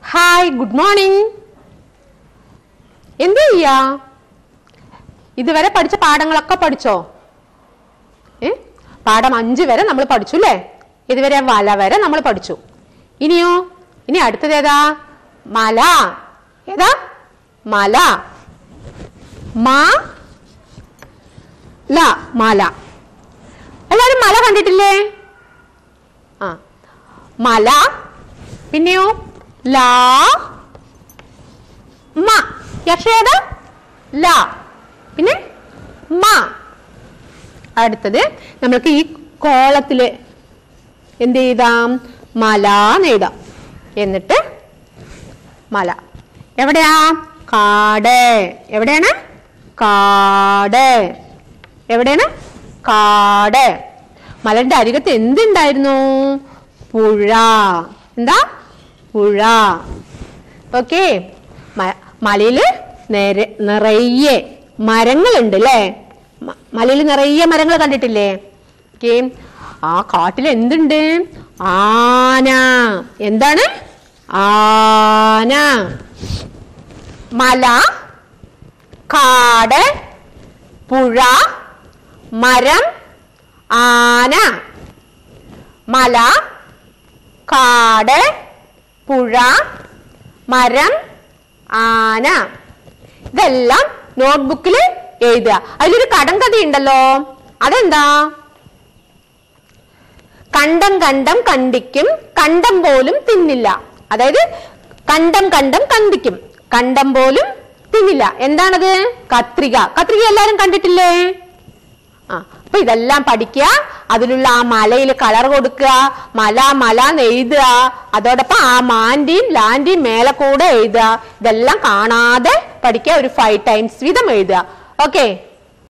hi good morning എന്ത് ചെയ്യാ ഇതുവരെ പഠിച്ച പാഠങ്ങളൊക്കെ പഠിച്ചോ ഏ പാഠം അഞ്ച് വരെ നമ്മൾ പഠിച്ചു അല്ലേ ഇതുവരെ വല വരെ നമ്മൾ പഠിച്ചു ഇനിയോ ഇനി അടുത്തത് ഏതാ മല ഏതാ മല മാ ല മല എല്ലാരും മല കണ്ടിട്ടില്ലേ ആ മല പിന്നെയോ ലാ മ യക്ഷേത ല പിന്നെ മ അടുത്തത് നമ്മൾക്ക് ഈ കോളത്തില് എന്ത് ചെയ്താം മല എന്ന് എഴുതാം എന്നിട്ട് മല എവിടെയാ കാട് എവിടെയാണ് കാട് എവിടെയാണ് കാട് മലന്റെ അരികത്ത് എന്തുണ്ടായിരുന്നു പുഴ എന്താ പുഴ ഓക്കെ മലയില് നിര നിറയെ മരങ്ങളുണ്ട് അല്ലേ മലയിൽ നിറയെ മരങ്ങൾ കണ്ടിട്ടില്ലേ ഓക്കെ ആ കാട്ടിൽ എന്തുണ്ട് ആന എന്താണ് ആന മല കാട് പുഴ മരം ആന മല കാട് പുഴ മരം ആന ഇതെല്ലാം നോട്ട്ബുക്കിൽ എഴുതുക അതിലൊരു കടങ്കഥ ഉണ്ടല്ലോ അതെന്താ കണ്ടം കണ്ടം കണ്ടിക്കും കണ്ടം പോലും തിന്നില്ല അതായത് കണ്ടം കണ്ടം കന്തിക്കും കണ്ടം പോലും തിന്നില്ല എന്താണത് കത്രിക കത്രിക എല്ലാരും കണ്ടിട്ടില്ലേ ആ അപ്പൊ ഇതെല്ലാം പഠിക്കുക അതിലുള്ള ആ മലയിൽ കളർ കൊടുക്കുക മല മല എന്ന് എഴുതുക അതോടൊപ്പം ആ മാന്റെയും ലാന്റെയും മേലെ കൂടെ എഴുതുക ഇതെല്ലാം കാണാതെ പഠിക്കുക ഒരു ഫൈവ് ടൈംസ് വീതം എഴുതുക ഓക്കെ